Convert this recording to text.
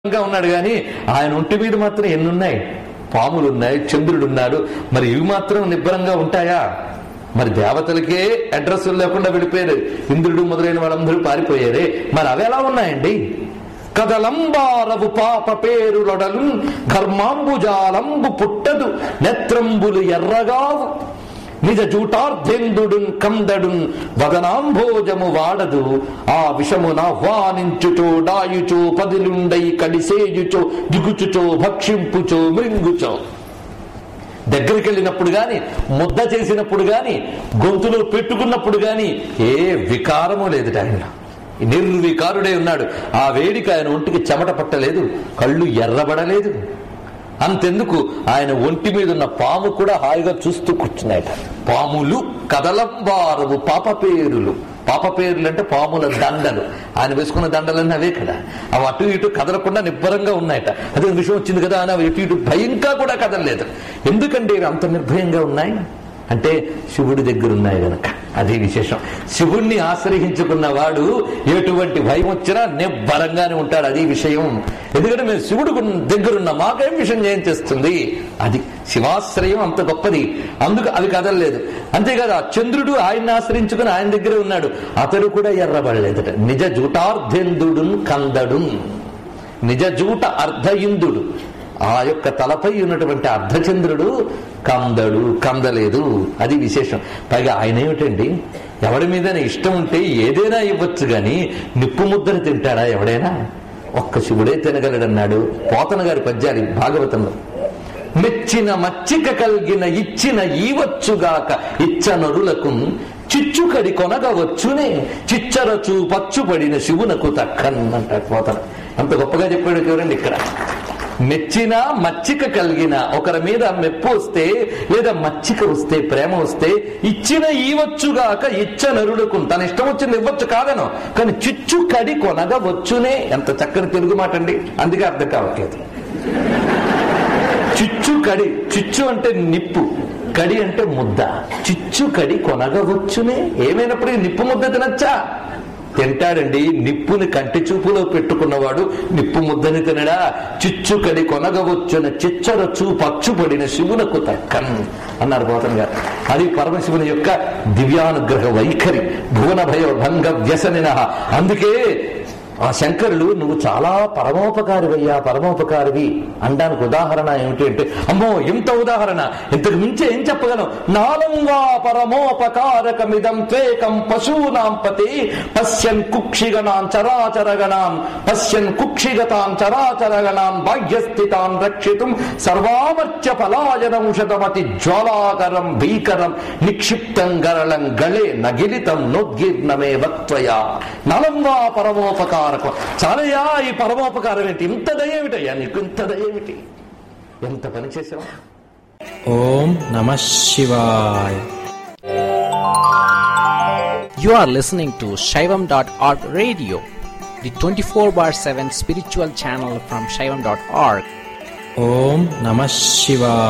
ఇంకా ఉన్నాడు కానీ ఆయన ఒంటి మీద మాత్రం ఎన్నున్నాయి పాములు ఉన్నాయి చంద్రుడు ఉన్నాడు మరి ఇవి మాత్రం నిబ్బరంగా ఉంటాయా మరి దేవతలకే అడ్రస్ లేకుండా వెళ్ళిపోయారు ఇంద్రుడు మొదలైన వాళ్ళందరూ పారిపోయారే మరి అవి ఎలా ఉన్నాయండి కదలంబారవు పాప పేరులొడలు ఘర్మాంబుజాలంబు పుట్టదు నెత్రంబులు ఎర్రగావు నిజ జూటార్ధేందుడున్ కందడున్ వదనాంభోజము వాడదు ఆ విషమున ఆహ్వానించుచో డాయుచో పదిలుండై కడిసేయుచో దిగుచుచో భక్షింపుచో మృంగుచో దగ్గరికి వెళ్ళినప్పుడు గాని ముద్ద చేసినప్పుడు గాని గొంతులో పెట్టుకున్నప్పుడు గాని ఏ వికారము లేదు ఆయన నిర్వికారుడే ఉన్నాడు ఆ వేడిక ఆయన ఒంటికి చెమట పట్టలేదు కళ్ళు ఎర్రబడలేదు అంతెందుకు ఆయన ఒంటి మీద ఉన్న పాము కూడా హాయిగా చూస్తూ కూర్చున్నాయట పాములు కదలంబారవు పాప పేరులు పాప పేర్లు అంటే పాముల దండలు ఆయన వేసుకున్న దండలన్నీ అవే కదా అవి అటు ఇటు కదలకుండా నిబ్బరంగా ఉన్నాయట అదే విషయం వచ్చింది కదా అని అవి ఇటు ఇటు భయంగా కూడా కదలలేదు ఎందుకంటే ఇవి అంత నిర్భయంగా ఉన్నాయి అంటే శివుడి దగ్గర ఉన్నాయి గనక అది విశేషం శివుణ్ణి ఆశ్రయించుకున్న వాడు ఎటువంటి భయం వచ్చినా నిబ్బరంగానే ఉంటాడు అది విషయం ఎందుకంటే మేము శివుడు దగ్గరున్న మాకేం విషయం ఏం చేస్తుంది అది శివాశ్రయం అంత గొప్పది అందుకు అవి కదలలేదు అంతేకాదు ఆ చంద్రుడు ఆయన్ని ఆశ్రయించుకుని ఆయన దగ్గరే ఉన్నాడు అతడు కూడా ఎర్రబడలేదట నిజ జూటార్ధేందుడు కందడు నిజ జూట అర్ధ ఇందుడు ఆ యొక్క తలపై ఉన్నటువంటి అర్ధచంద్రుడు కందడు కందలేదు అది విశేషం పైగా ఆయన ఏమిటండి ఎవడి మీద ఇష్టం ఉంటే ఏదైనా ఇవ్వచ్చు గాని నిప్పు ముద్దను తింటాడా ఎవడైనా ఒక్క శివుడే తినగలడన్నాడు పోతన గారి పద్యాలు భాగవతంలో మెచ్చిన మచ్చిక కలిగిన ఇచ్చిన ఈవచ్చుగాక ఇచ్చనరులకు చిచ్చుకడి కొనగవచ్చునే చిచ్చరచు పచ్చుపడిన శివునకు తక్కన్ అంటాడు పోతన అంత గొప్పగా చెప్పాడు చూడండి ఇక్కడ మెచ్చిన మచ్చిక కలిగిన ఒకరి మీద మెప్పు వస్తే లేదా మచ్చిక వస్తే ప్రేమ వస్తే ఇచ్చిన ఈవచ్చుగాక ఇచ్చ నరుడుకు తన ఇష్టం వచ్చింది ఇవ్వచ్చు కాదను కానీ చిచ్చు కడి కొనగా వచ్చునే ఎంత చక్కని తెలుగు మాట అండి అందుకే అర్థం కావట్లేదు చిచ్చు కడి చిచ్చు అంటే నిప్పు కడి అంటే ముద్ద చిచ్చు కడి కొనగవచ్చునే ఏమైనప్పుడు నిప్పు ముద్ద తినచ్చా తింటాడండి నిప్పుని కంటి చూపులో పెట్టుకున్నవాడు నిప్పు ముద్దని తినడా చిచ్చు కడి కొనగవచ్చున చిచ్చరచు పచ్చుపడిన శివునకు తక్కన్ అన్నారు పోతన్ గారు అది పరమశివుని యొక్క దివ్యానుగ్రహ వైఖరి భువన భయ భంగ వ్యసనిన అందుకే ఆ శంకరులు నువ్వు చాలా పరమోపకారివయ్యా పరమోపకారివి అనడానికి ఉదాహరణ ఏమిటి అంటే అమ్మో ఇంత ఉదాహరణ ఇంతకు మించి ఏం చెప్పగలం నాలంగా పరమోపకారకమిదం త్వేకం పశూనాం పతి పశ్యన్ కుక్షిగణాం చరాచరగణాం పశ్యన్ కుక్షిగతాం చరాచరగణాం బాహ్యస్థితాన్ రక్షితుం సర్వామర్చ పలాయనౌషధమతి జ్వాలాకరం భీకరం నిక్షిప్తం గరళం గళే నగిలితం నోద్గీర్ణమే వక్త్వయా నలంగా పరమోపకారకం చాలయ్యా ఈ పరమోపకారం ఏంటి ఇంత దయేమిటయ్యా నీకు ఇంత దయేమిటి ఎంత పని చేసావు ఓం నమ శివాయ You are listening to Shaivam.org radio, the 24 bar 7 spiritual channel from Shaivam.org. ఓం నమ శివాయ